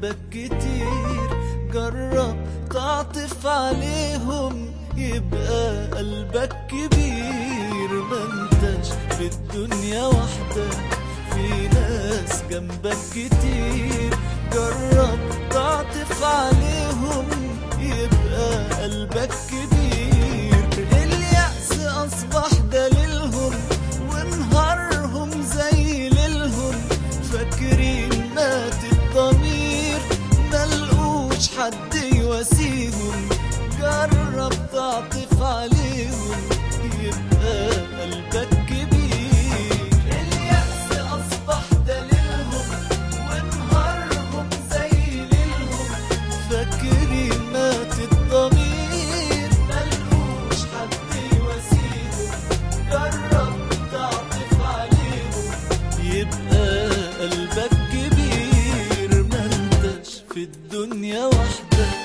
جنبك كتير جرب تعطف عليهم يبقى قلبك كبير ما انتش في الدنيا وحدك في ناس جنبك كتير جرب تعطف عليهم يبقى قلبك كبير اليأس أصبح دليلهم ونهارهم زي ليلهم فاكرين مات الضمير ملقوش حد يواسيهم جرب تعطف عليهم يبقى قلبك كبير اليأس أصبح دليلهم ونهارهم زي ليلهم فاكرين مات الضمير ملقوش حد يواسيهم جرب تعطف عليهم يبقى قلبك كبير ما انتش في الدنيا وحدك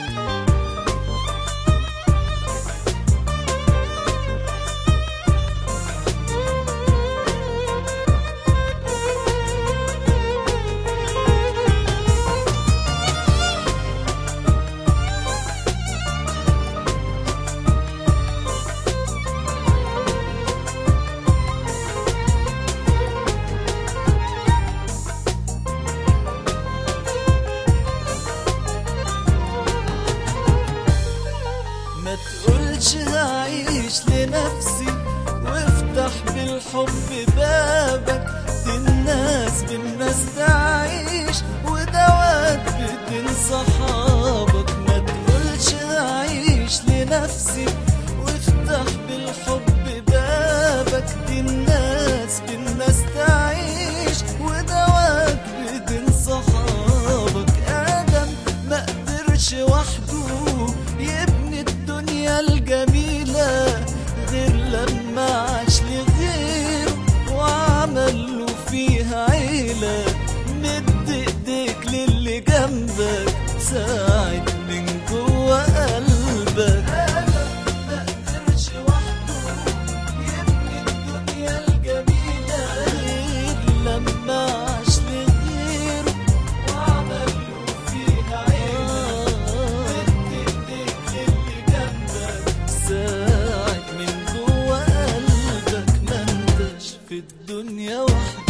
ما تقولش هعيش لنفسي وافتح بالحب بابك دي الناس بالناس تعيش ودوات بدين صحابك ما تقولش هعيش لنفسي وافتح بالحب بابك دي الناس بالناس تعيش ودوات بدين صحابك آدم ما قدرش وحده يبني الدنيا الجميلة غير لما عاش لغيره وعمل له فيها عيلة مد ايديك للي جنبك ساعد من جوه قلبك آدم ما قدرش وحده يبني الدنيا الجميلة غير لما عاش لغيره وعمل له فيها عيلة مد ايديك للي جنبك ساعد من جوه قلبك ما انتش في الدنيا وحدك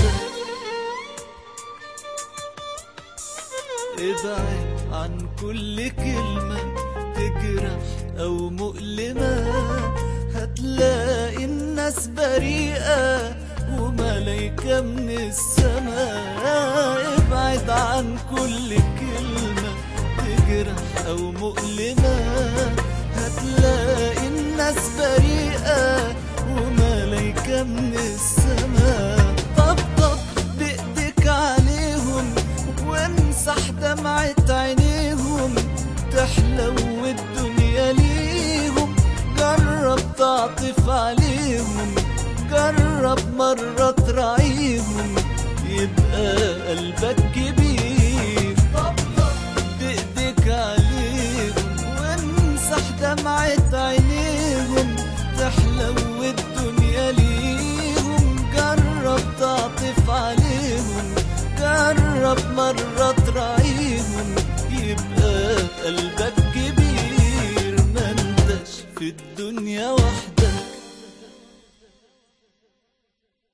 ابعد عن كل كلمة تجرح أو مؤلمة هتلاقي الناس بريئة وملايكة من السماء ابعد عن كل كلمة تجرح أو مؤلمة هتلاقي الناس بريئة وملايكة من السماء طبطب بإيديك عليهم وامسح دمعة عينيهم تحلو الدنيا ليهم جرب تعطف عليهم جرب مرة تراعيهم يبقى قلبك كبير طبطب بإيديك عليهم وامسح دمعة عينيهم تحلو الدنيا ليهم جرب تعطف عليهم جرب مرة تراعيهم يبقى قلبك كبير ما انتش في الدنيا وحدك